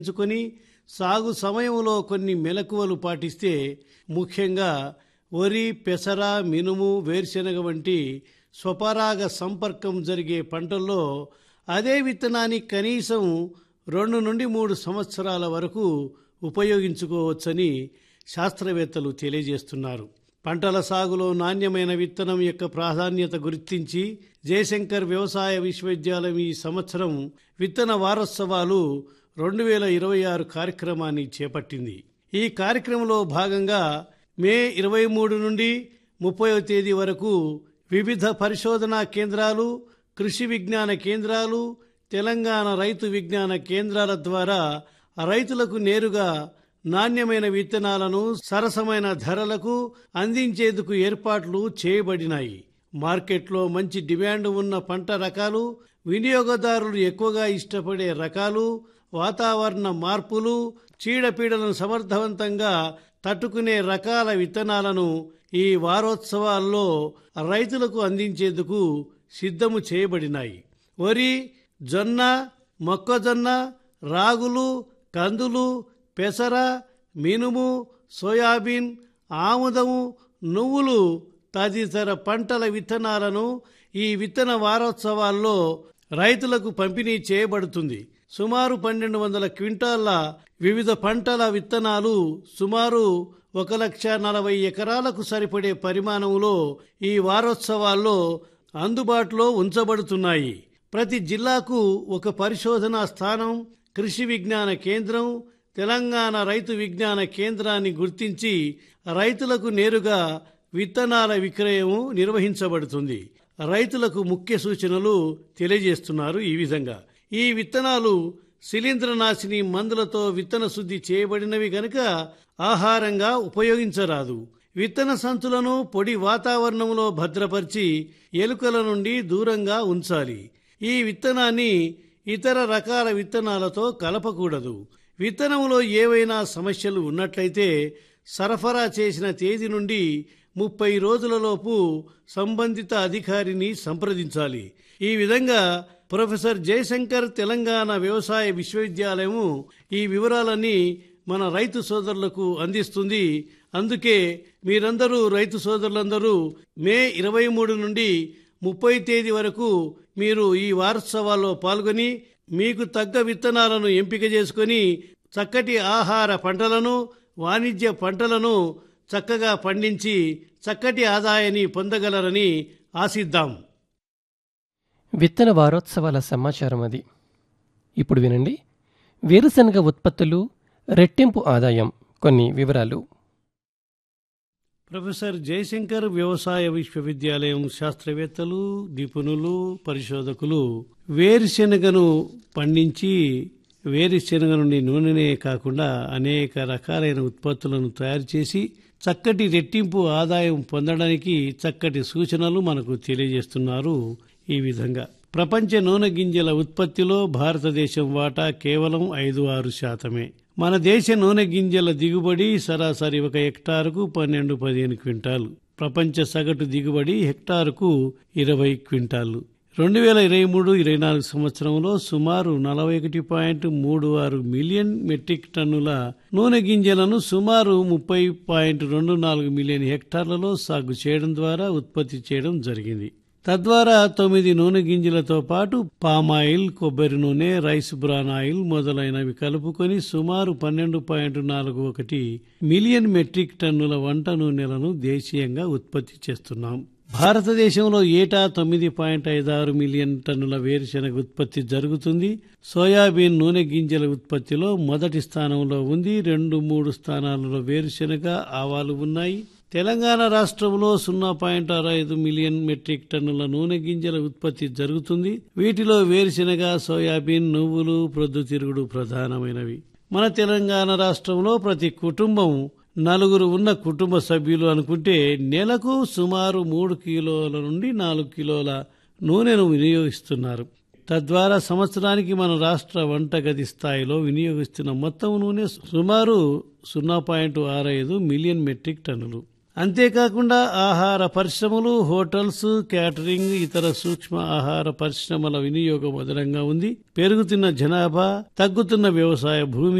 ఎంచుకొని సాగు సమయంలో కొన్ని మెలకువలు పాటిస్తే ముఖ్యంగా వరి పెసర మినుము వేరుశెనగ వంటి స్వపరాగ సంపర్కం జరిగే పంటల్లో అదే విత్తనాన్ని కనీసం రెండు నుండి మూడు సంవత్సరాల వరకు ఉపయోగించుకోవచ్చని శాస్త్రవేత్తలు తెలియజేస్తున్నారు పంటల సాగులో నాణ్యమైన విత్తనం యొక్క ప్రాధాన్యత గుర్తించి జయశంకర్ వ్యవసాయ విశ్వవిద్యాలయం ఈ సంవత్సరం విత్తన వారోత్సవాలు రెండు వేల ఇరవై ఆరు కార్యక్రమాన్ని చేపట్టింది ఈ కార్యక్రమంలో భాగంగా మే ఇరవై మూడు నుండి ముప్పైవ తేదీ వరకు వివిధ పరిశోధనా కేంద్రాలు కృషి విజ్ఞాన కేంద్రాలు తెలంగాణ రైతు విజ్ఞాన కేంద్రాల ద్వారా రైతులకు నేరుగా నాణ్యమైన విత్తనాలను సరసమైన ధరలకు అందించేందుకు ఏర్పాట్లు చేయబడినాయి మార్కెట్లో మంచి డిమాండ్ ఉన్న పంట రకాలు వినియోగదారులు ఎక్కువగా ఇష్టపడే రకాలు వాతావరణ మార్పులు చీడపీడలను సమర్థవంతంగా తట్టుకునే రకాల విత్తనాలను ఈ వారోత్సవాల్లో రైతులకు అందించేందుకు సిద్ధము చేయబడినాయి వరి జొన్న మొక్కజొన్న రాగులు కందులు పెసర మినుము సోయాబీన్ ఆముదము నువ్వులు తదితర పంటల విత్తనాలను ఈ విత్తన వారోత్సవాల్లో రైతులకు పంపిణీ చేయబడుతుంది సుమారు పన్నెండు వందల క్వింటాళ్ల వివిధ పంటల విత్తనాలు సుమారు ఒక లక్ష నలభై ఎకరాలకు సరిపడే పరిమాణంలో ఈ వారోత్సవాల్లో అందుబాటులో ఉంచబడుతున్నాయి ప్రతి జిల్లాకు ఒక పరిశోధనా స్థానం కృషి విజ్ఞాన కేంద్రం తెలంగాణ రైతు విజ్ఞాన కేంద్రాన్ని గుర్తించి రైతులకు నేరుగా విత్తనాల విక్రయం నిర్వహించబడుతుంది రైతులకు ముఖ్య సూచనలు తెలియజేస్తున్నారు ఈ విధంగా ఈ విత్తనాలు శిలీంద్రనాశిని మందులతో విత్తన శుద్ధి చేయబడినవి గనుక ఆహారంగా ఉపయోగించరాదు విత్తన సంచులను పొడి వాతావరణంలో భద్రపరిచి ఎలుకల నుండి దూరంగా ఉంచాలి ఈ విత్తనాన్ని ఇతర రకాల విత్తనాలతో కలపకూడదు విత్తనంలో ఏవైనా సమస్యలు ఉన్నట్లయితే సరఫరా చేసిన తేదీ నుండి ముప్పై రోజులలోపు సంబంధిత అధికారిని సంప్రదించాలి ఈ విధంగా ప్రొఫెసర్ జయశంకర్ తెలంగాణ వ్యవసాయ విశ్వవిద్యాలయము ఈ వివరాలన్నీ మన రైతు సోదరులకు అందిస్తుంది అందుకే మీరందరూ రైతు సోదరులందరూ మే ఇరవై మూడు నుండి ముప్పై తేదీ వరకు మీరు ఈ వారోత్సవాల్లో పాల్గొని మీకు తగ్గ విత్తనాలను ఎంపిక చేసుకొని చక్కటి ఆహార పంటలను వాణిజ్య పంటలను చక్కగా పండించి చక్కటి ఆదాయాన్ని పొందగలరని ఆశిద్దాం విత్తన వారోత్సవాల సమాచారం అది ఇప్పుడు వినండి వేరుశనగ ఉత్పత్తులు రెట్టింపు ఆదాయం కొన్ని వివరాలు ప్రొఫెసర్ జయశంకర్ వ్యవసాయ విశ్వవిద్యాలయం శాస్త్రవేత్తలు నిపుణులు పరిశోధకులు వేరుశెనగను పండించి వేరుశెనగ నుండి నూనెనే కాకుండా అనేక రకాలైన ఉత్పత్తులను తయారు చేసి చక్కటి రెట్టింపు ఆదాయం పొందడానికి చక్కటి సూచనలు మనకు తెలియజేస్తున్నారు ఈ విధంగా ప్రపంచ నూనె గింజల ఉత్పత్తిలో భారతదేశం వాటా కేవలం ఐదు ఆరు శాతమే మన దేశ నూనె గింజల దిగుబడి సరాసరి ఒక హెక్టారుకు పన్నెండు పదిహేను క్వింటాలు ప్రపంచ సగటు దిగుబడి హెక్టారుకు ఇరవై క్వింటాలు రెండు వేల ఇరవై మూడు ఇరవై నాలుగు సంవత్సరంలో సుమారు నలభై ఒకటి పాయింట్ మూడు ఆరు మిలియన్ మెట్రిక్ టన్నుల నూనె గింజలను సుమారు ముప్పై పాయింట్ రెండు నాలుగు మిలియన్ హెక్టార్లలో సాగు చేయడం ద్వారా ఉత్పత్తి చేయడం జరిగింది తద్వారా తొమ్మిది నూనె గింజలతో పాటు పామాయిల్ కొబ్బరి నూనె రైస్ బ్రాన్ ఆయిల్ మొదలైనవి కలుపుకొని సుమారు పన్నెండు పాయింట్ నాలుగు ఒకటి మిలియన్ మెట్రిక్ టన్నుల వంట నూనెలను దేశీయంగా ఉత్పత్తి చేస్తున్నాం భారతదేశంలో ఏటా తొమ్మిది పాయింట్ ఐదారు మిలియన్ టన్నుల వేరుశెనగ ఉత్పత్తి జరుగుతుంది సోయాబీన్ నూనె గింజల ఉత్పత్తిలో మొదటి స్థానంలో ఉంది రెండు మూడు స్థానాలలో వేరుశెనగ ఆవాలు ఉన్నాయి తెలంగాణ రాష్ట్రంలో సున్నా పాయింట్ ఆరు ఐదు మిలియన్ మెట్రిక్ టన్నుల నూనె గింజల ఉత్పత్తి జరుగుతుంది వీటిలో వేరుశెనగ సోయాబీన్ నువ్వులు ప్రొద్దుతిరుగుడు ప్రధానమైనవి మన తెలంగాణ రాష్ట్రంలో ప్రతి కుటుంబం నలుగురు ఉన్న కుటుంబ సభ్యులు అనుకుంటే నెలకు సుమారు మూడు కిలోల నుండి నాలుగు కిలోల నూనెను వినియోగిస్తున్నారు తద్వారా సంవత్సరానికి మన రాష్ట్ర వంటగది స్థాయిలో వినియోగిస్తున్న మొత్తం నూనె సుమారు సున్నా పాయింట్ ఆరు ఐదు మిలియన్ మెట్రిక్ టన్నులు అంతేకాకుండా ఆహార పరిశ్రమలు హోటల్స్ క్యాటరింగ్ ఇతర సూక్ష్మ ఆహార పరిశ్రమల వినియోగం అదనంగా ఉంది పెరుగుతున్న జనాభా తగ్గుతున్న వ్యవసాయ భూమి